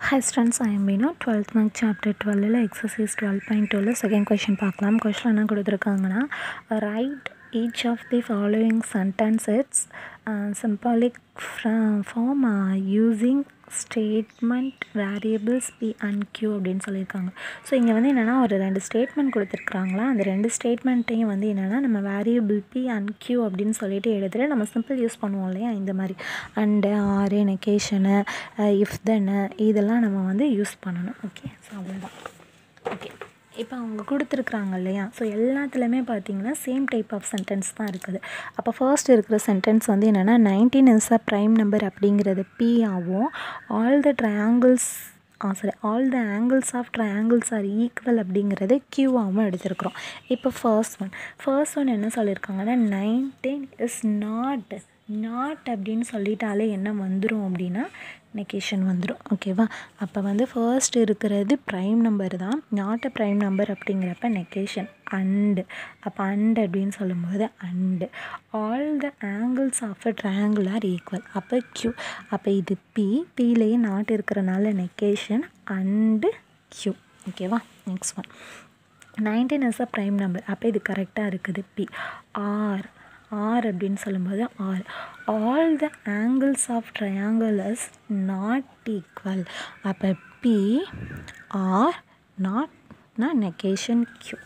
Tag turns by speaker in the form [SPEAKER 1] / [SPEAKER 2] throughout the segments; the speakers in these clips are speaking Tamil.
[SPEAKER 1] ஹை ஸ்டூடெண்ட்ஸ் ஐ எம் மீனோ டுவெல்த் மார்க் சாப்டர் டுவெல்லில் எக்ஸசைஸ் டுவெல் பாயிண்ட் டூவில் செகண்ட் கொஷின் பார்க்கலாம் கொஷின் என்ன கொடுத்துருக்காங்கன்னா write each of the following sentence its symbolic form using statement variables P and Q அப்படின்னு சொல்லியிருக்காங்க ஸோ இங்கே வந்து என்னென்னா ஒரு ரெண்டு ஸ்டேட்மெண்ட் கொடுத்துருக்குறாங்களா அந்த ரெண்டு ஸ்டேட்மெண்ட்டையும் வந்து என்னென்னா நம்ம வேரியபிள் பி அண்ட் கியூ அப்படின்னு சொல்லிட்டு எடுத்துகிட்டு நம்ம சிம்பிள் யூஸ் பண்ணுவோம் இல்லையா இந்த மாதிரி அண்டு ஆறு நெகேஷனு இஃப் தென்னு இதெல்லாம் நம்ம வந்து யூஸ் பண்ணணும் ஓகே ஸோ அவ்வளோதான் ஓகே இப்போ அவங்க கொடுத்துருக்குறாங்க இல்லையா ஸோ எல்லாத்துலேயுமே பார்த்தீங்கன்னா சேம் டைப் ஆஃப் சென்டென்ஸ் தான் இருக்குது அப்போ ஃபர்ஸ்ட் இருக்கிற சென்டென்ஸ் வந்து என்னென்னா nineteen is a prime number அப்படிங்கிறது பி ஆகும் all the triangles ah sorry all the angles of triangles are equal அப்படிங்கிறது கியூவாகவும் எடுத்திருக்கிறோம் இப்போ ஃபர்ஸ்ட் ஒன் ஃபர்ஸ்ட் ஒன் என்ன சொல்லியிருக்காங்கன்னா நைன்டீன் இஸ் நாட் நாட் அப்படின்னு சொல்லிட்டாலே என்ன வந்துடும் அப்படின்னா நெகேஷன் வந்துடும் ஓகேவா அப்போ வந்து ஃபர்ஸ்ட் இருக்கிறது ப்ரைம் நம்பர் தான் நாட் அ ப்ரைம் நம்பர் அப்படிங்கிறப்ப நெகேஷன் அண்டு அப்போ அண்டு அப்படின்னு சொல்லும்போது and all the angles of a triangle are equal அப்போ க்யூ அப்போ இது பி பிலேயே நாட் இருக்கிறனால நெகேஷன் அண்டு க்யூ ஓகேவா next one nineteen is a prime number அப்போ இது கரெக்டாக இருக்குது பி ஆர் ஆர் அப்படின்னு சொல்லும்போது R all the angles of triangle is not equal அப்போ பி ஆர் நாட்னா negation Q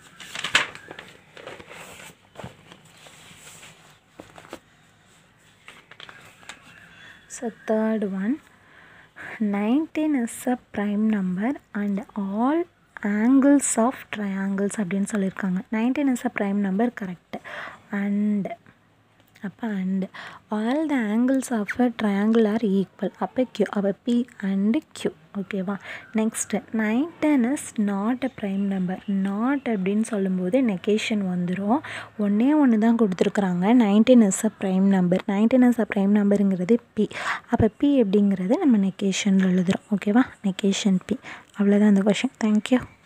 [SPEAKER 1] so third one nineteen is a prime number and all angles of triangles அப்படின்னு சொல்லியிருக்காங்க nineteen is a prime number correct and அப்போ and all the angles of a triangle are equal அப்போ க்யூ அப்போ பி அண்டு க்யூ ஓகேவா next nineteen is not a prime number not அப்படின்னு சொல்லும்போது நெகேஷன் வந்துடும் ஒன்றே ஒன்று தான் கொடுத்துருக்குறாங்க nineteen is a prime number nineteen is a prime நம்பருங்கிறது பி அப்போ பி அப்படிங்கிறது நம்ம நெகேஷனில் எழுதுகிறோம் ஓகேவா நெகேஷன் பி அவ்வளோதான் அந்த கொஷின் தேங்க்யூ